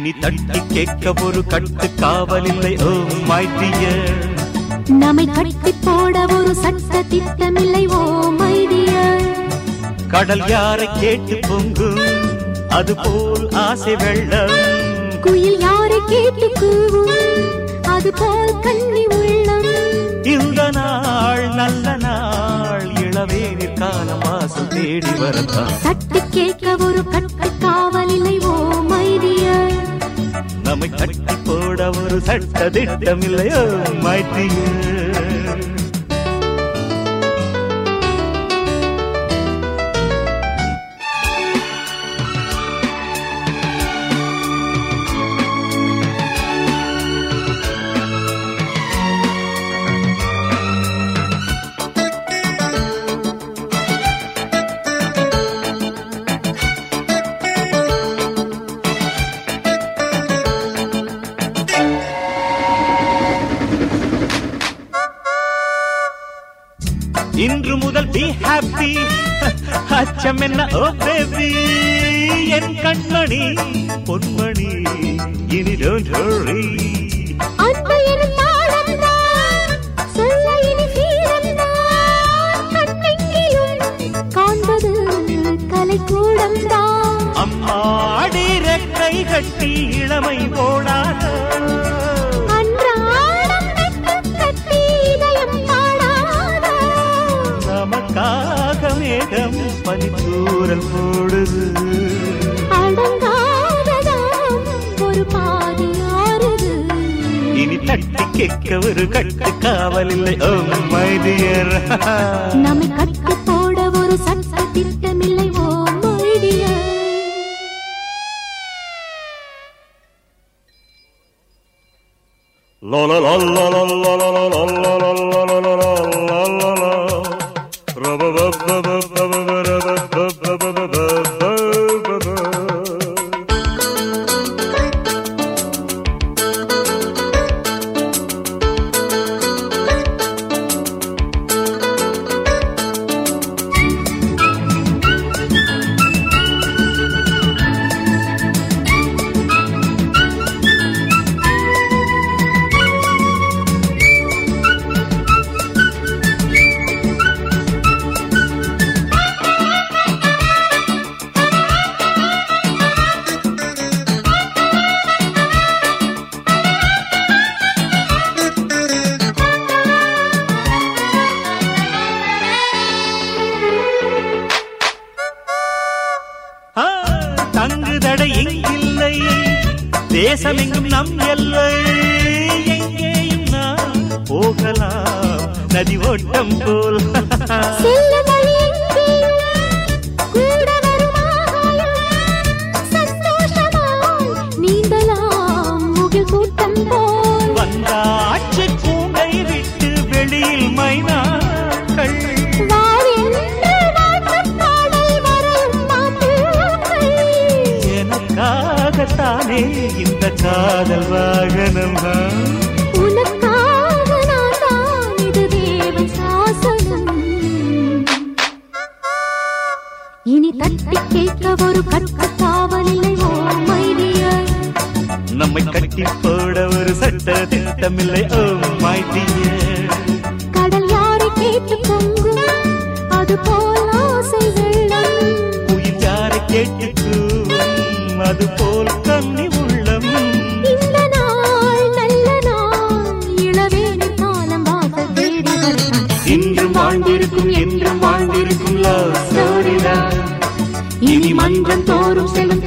இனி தட்டி கேட்க ஒரு கட்டு காவலில்லை ஓ மை டியர் நம்மை கட்டி போட ஒரு சட்ட திட்டமில்லை ஓ மைடியர் கடல் யாரை கேட்டு பொங்கும் அது போல் ஆசை வெள்ளம் குயில் யாரை கேட்டு கூவும் அது போல் கண்ணி உள்ளம் இந்த நாள் நல்ல நாள் இளவேனில் காலம் வாசம் தேடி வரத்தான் தட்டி கேட்க ஒரு கட்டு காவலில்லை ஓ மைடியர் நம்மை கட்டி போட ஒரு சட்ட திட்டமில்லையோ மை டியர் இன்று முதல் பி ஹாப்பி அச்சம் என்ன ஓ பேபி என் கண்மணி பொன்மணி இனி டோன்ட் ஹரி அன்பு எனும் தாளம்தான், சொல்ல இனி வீரம்தான். கண்ணெங்கிலும் காண்பது கலைக்கூடம்தான். அம்மாடி ரெக்கை கட்டி இளமை போடாத அன்றாடம் வெட்கம் கட்டி இதயம் பாடாதா? நமக்காக மேகம் பனித்தூரல் போடுது அடங்காததாம் ஒரு பாதி ஆறுது. இனி தட்டி கேட்க ஒரு கட்டு காவலில்லை ஓ மை டியர் நம்மை கட்டி போட ஒரு சட்ட திட்டமில்லை oh my dear La la la la la la la la la la la la la la la la la Rubba ba ba ba ba ba ba ra ba ba ba ba ba ba ba ba ba. ஆ, தங்குதடை இங்கில்லை தேசமெங்கும் நம் எல்லை எங்கேயும் நாம் போகலாம் நதி ஓட்டம் போல் செல்லும் வழி எங்கேயும் கூட வரும் ஆகாயம். சந்தோஷமாய் நீந்தலாம் முகில் கூட்டம் போல். வந்தாச்சு பூங்கை விட்டு வெளியில் மைனாக்கள் வாரென்று வாழ்த்துப் பாடல் வரும் மாப்பிள்ளைகள். எனக்காகத்தானே இந்த காதல் வாகனம் உனக்காக நான் தான் இது தேவன் சாசனம். இனி தட்டி கேட்க ஒரு கட்டு காவலில்லை ஓ மைடியர் நம்மை கட்டி போட ஒரு சட்ட திட்டமில்லை ஓ மை டியர் கடல் யாரை கேட்டு பொங்கும் அது போல் ஆசை வெள்ளம் உயிர் யாரை கேட்டுக்கும் அது போல் கண்ணி உள்ளம் இந்த நாள் நல்ல நாள் இளவேணி காலம் வாசல் தேடி வருகிறான் இன்றும் வாழ்ந்திருக்கும் என்றும் வாழ்ந்திருக்கும் லவ் ஸ்டோரிதான் இனி மன்றம் தோறும் செல்லும்